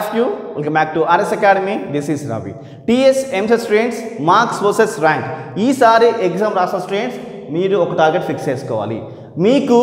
you welcome back to RS Academy this is Ravi TS EAMCET students marks versus rank ఈసారి exam రాసిన students మీరు ఒక target fix చేసుకోవాలి మీకు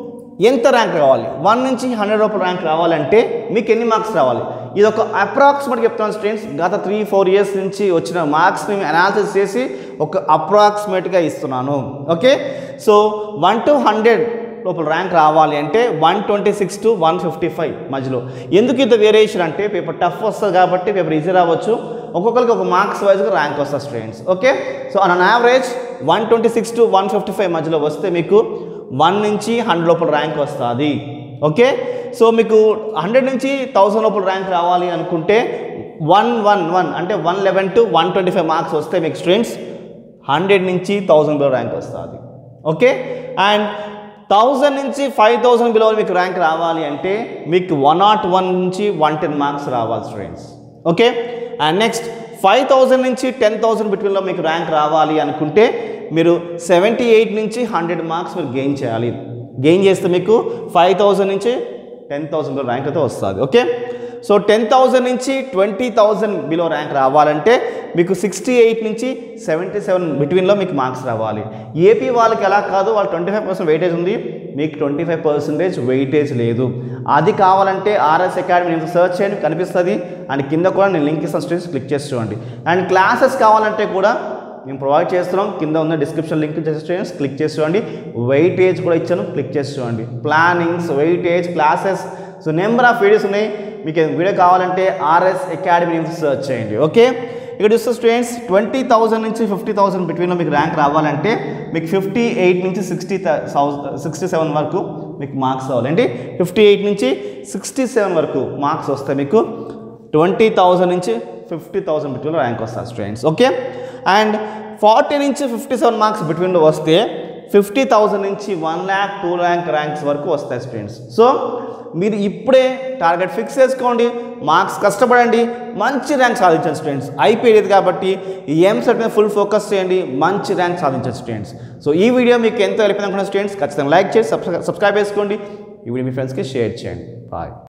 ఎంత ర్యాంక్ రావాలి వన్ నుంచి హండ్రెడ్ రూపాయల ర్యాంక్ రావాలంటే మీకు ఎన్ని మార్క్స్ రావాలి ఇది ఒక అప్రాక్సిమేట్ చెప్తాను స్టూడెంట్స్ గత త్రీ ఫోర్ ఇయర్స్ నుంచి వచ్చిన మార్క్స్ని అనాలిసిస్ చేసి ఒక అప్రాక్సిమేట్గా ఇస్తున్నాను okay so one to hundred లోపల ర్యాంక్ రావాలి అంటే one twenty six to one fifty five మధ్యలో ఎందుకు ఇంత వేరియేషన్ అంటే పేపర్ టఫ్ వస్తుంది కాబట్టి పేపర్ ఈజీ రావచ్చు ఒక్కొక్కరికి ఒక మార్క్స్ వైజ్గా ర్యాంక్ వస్తుంది students okay so on average one twenty six to one fifty five మధ్యలో వస్తే మీకు వన్ నుంచి హండ్రెడ్ లోపల ర్యాంక్ వస్తుంది ఓకే సో మీకు హండ్రెడ్ నుంచి థౌసండ్ లోపల ర్యాంక్ రావాలి అనుకుంటే వన్ వన్ వన్ అంటే one eleven to one twenty five marks వస్తే మీకు స్టూడెంట్స్ హండ్రెడ్ నుంచి థౌసండ్ బిలో ర్యాంక్ వస్తుంది ఓకే అండ్ థౌజండ్ నుంచి ఫైవ్ థౌసండ్ బిలో మీకు ర్యాంక్ రావాలి అంటే మీకు వన్ నాట్ వన్ నుంచి వన్ టెన్ మార్క్స్ రావాలి students okay and next five thousand నుంచి టెన్ థౌసండ్ బిట్వీన్లో మీకు ర్యాంక్ రావాలి అనుకుంటే మీరు సెవెంటీ ఎయిట్ నుంచి హండ్రెడ్ మార్క్స్ మీరు గెయిన్ చేయాలి గెయిన్ చేస్తే మీకు ఫైవ్ థౌజండ్ నుంచి టెన్ థౌసండ్ ర్యాంక్ అయితే వస్తుంది ఓకే సో టెన్ థౌజండ్ నుంచి ట్వంటీ థౌజండ్ బిలో ర్యాంక్ రావాలంటే మీకు సిక్స్టీ ఎయిట్ నుంచి సెవెంటీ సెవెన్ బిట్వీన్లో మీకు మార్క్స్ రావాలి ఏపీ వాళ్ళకి ఎలా కాదు వాళ్ళు ట్వంటీ ఫైవ్ పర్సెంట్ వెయిటేజ్ ఉంది మీకు ట్వంటీ ఫైవ్ పర్సెంటేజ్ వెయిటేజ్ లేదు అది కావాలంటే ఆర్ఎస్ అకాడమీ నేను సెర్చ్ చేయండి కనిపిస్తుంది అండ్ కింద కూడా నేను లింక్ ఇస్తాను స్టూడెంట్స్ క్లిక్ చేసి చూడండి అండ్ క్లాసెస్ కావాలంటే కూడా మేము ప్రొవైడ్ చేస్తున్నాం కింద ఉన్న డిస్క్రిప్షన్ లింక్ చేసి చూడండి క్లిక్ చేసి చూడండి వెయిటేజ్ కూడా ఇచ్చాను క్లిక్ చేసి చూడండి plannings weightage classes so number of videos ఉన్నాయి మీకు వీడియో కావాలంటే ఆర్ఎస్ అకాడమీ సెర్చ్ చేయండి ఓకే ఇక్కడ చూస్తే స్టూడెంట్స్ ట్వంటీ థౌసండ్ నుంచి ఫిఫ్టీ థౌసండ్ బిట్వీన్లో మీకు ర్యాంక్ రావాలంటే మీకు ఫిఫ్టీ ఎయిట్ నుంచి సిక్స్టీ సిక్స్టీ సెవెన్ వరకు మీకు మార్క్స్ రావాలండి ఫిఫ్టీ ఎయిట్ నుంచి సిక్స్టీ సెవెన్ వరకు మార్క్స్ వస్తాయి మీకు ట్వంటీ థౌసండ్ నుంచి ఫిఫ్టీ థౌసండ్ బిట్వీన్లో ర్యాంక్ వస్తుంది స్టూడెంట్స్ ఓకే అండ్ ఫార్టీ నుంచి ఫిఫ్టీ సెవెన్ మార్క్స్ బిట్వీన్లో వస్తే ఫిఫ్టీ థౌసండ్ నుంచి one lakh two lakh ranks వరకు వస్తాయి స్టూడెంట్స్ సో మీరు ఇప్పుడే టార్గెట్ ఫిక్స్ చేసుకోండి మార్క్స్ కష్టపడండి మంచి ర్యాంక్ సాధించండి స్టూడెంట్స్ అయిపోయేది కాబట్టి ఈ ఎంసెట్ మీద ఫుల్ ఫోకస్ చేయండి మంచి ర్యాంక్ సాధించండి స్టూడెంట్స్ సో ఈ వీడియో మీకు ఎంతో వెళ్ళిపోయింది అనుకున్న స్టూడెంట్స్ ఖచ్చితంగా లైక్ చేసి సబ్స్క్రైబ్ చేసుకోండి ఈ వీడియో మీ ఫ్రెండ్స్కి షేర్ చేయండి బాయ్